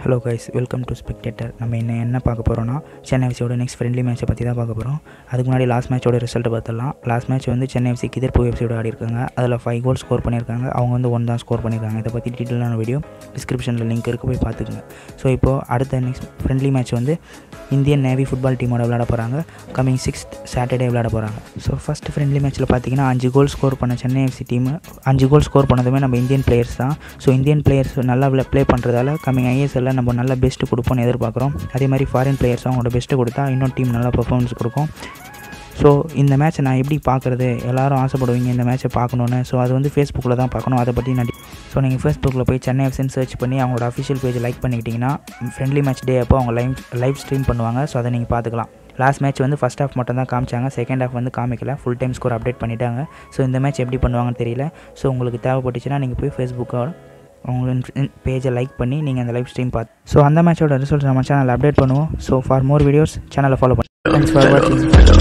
hello guys welcome to spectator நம்ம என்ன என்ன பார்க்க போகிறோம்னா சென்னை எஃப்சியோட நெக்ஸ்ட் ஃப்ரெண்ட்லி மேட்ச்சை பற்றி தான் பார்க்க போகிறோம் அதுக்கு முன்னாடி லாஸ்ட் மேட்சோட ரிசல்ட் பார்த்துடலாம் லாஸ்ட் மேட்ச் வந்து சென்னை எஃப்சி கிதர்பூர் எஃப்சியோட ஆடி இருக்காங்க அதில் ஃபைவ் கோல் ஸ்கோர் பண்ணியிருக்காங்க அவங்க வந்து ஒன் தான் ஸ்கோர் பண்ணியிருக்காங்க இதை பற்றி டீட்டெயிலான வீடியோ டிஸ்கிரிப்ஷனில் லிங்க் இருக்குது போய் பார்த்துக்குங்க ஸோ இப்போது அடுத்த நெக்ஸ்ட் ஃப்ரெண்ட்லி மேட்ச் வந்து இந்தியன் நேவி ஃபுட்பால் டீமோட விளையாட போகிறாங்க கமிங் சிக்ஸ்த் சாட்டர்டே விளையாட போகிறாங்க ஸோ ஃபஸ்ட் ஃப்ரெண்ட்லி மேட்ச்சில் பார்த்தீங்கன்னா அஞ்சு கோல் ஸ்கோர் பண்ண சென்னை எஃப்சி டீம் அஞ்சு கோல் ஸ்கோர் பண்ணதுமே நம்ம இந்தியன் பிளேயர்ஸ் தான் ஸோ இந்தியன் பிளேயர்ஸ் நல்லா ப்ளே பண்ணுறதால கம்மிங் ஐஎஸ்எல்ல நம்ம நல்ல பெஸ்ட்டு கொடுப்போம்னு எதிர்பார்க்குறோம் அதே மாதிரி ஃபாரின் பிளேயர்ஸும் அவங்களோட பெஸ்ட்டு கொடுத்தா இன்னும் டீம் நல்லா பர்ஃபார்மன்ஸ் கொடுக்கும் ஸோ இந்த மேட்ச்சை நான் எப்படி பார்க்குறது எல்லாரும் ஆசைப்படுவீங்க இந்த மேட்ச்சை பார்க்கணுன்னு ஸோ அது வந்து ஃபேஸ்புக்கில் தான் பார்க்கணும் அதை பற்றி நான் ஸோ நீங்கள் ஃபேஸ்புக்கில் போய் சென்னை எஃப்சின்னு சர்ச் பண்ணி அவங்களோட அஃபிஷியல் பேஜ் லைக் பண்ணிக்கிட்டிங்கன்னா ஃப்ரெண்ட்லி மேட்ச் டே அப்போ அவங்க லைவ் லைவ் ஸ்ட்ரீம் பண்ணுவாங்க ஸோ அதை நீங்கள் பார்த்துக்கலாம் லாஸ்ட் மேட்ச் வந்து ஃபஸ்ட் ஹாஃப் மட்டும் தான் காமிச்சாங்க செகண்ட் ஹாஃப் வந்து காமிக்கல ஃபுல் டைம் ஸ்கோர் அப்டேட் பண்ணிட்டாங்க ஸோ இந்த மேட்ச் எப்படி பண்ணுவாங்கன்னு தெரியல ஸோ உங்களுக்கு தேவைப்பட்டுச்சுன்னா நீங்கள் போய் ஃபேஸ்புக்கோட உங்கள் பேஜை லைக் பண்ணி நீங்கள் அந்த லைவ் ஸ்ட்ரீம் பார்த்து ஸோ அந்த மேட்சோட ரிசல்ட்ஸ் நம்ம சேனலில் அப்டேட் பண்ணுவோம் ஸோ ஃபார் மோர் வீடியோஸ் சேனலை ஃபாலோ பண்ணி தேங்க்ஸ் ஃபார் வாட்சிங்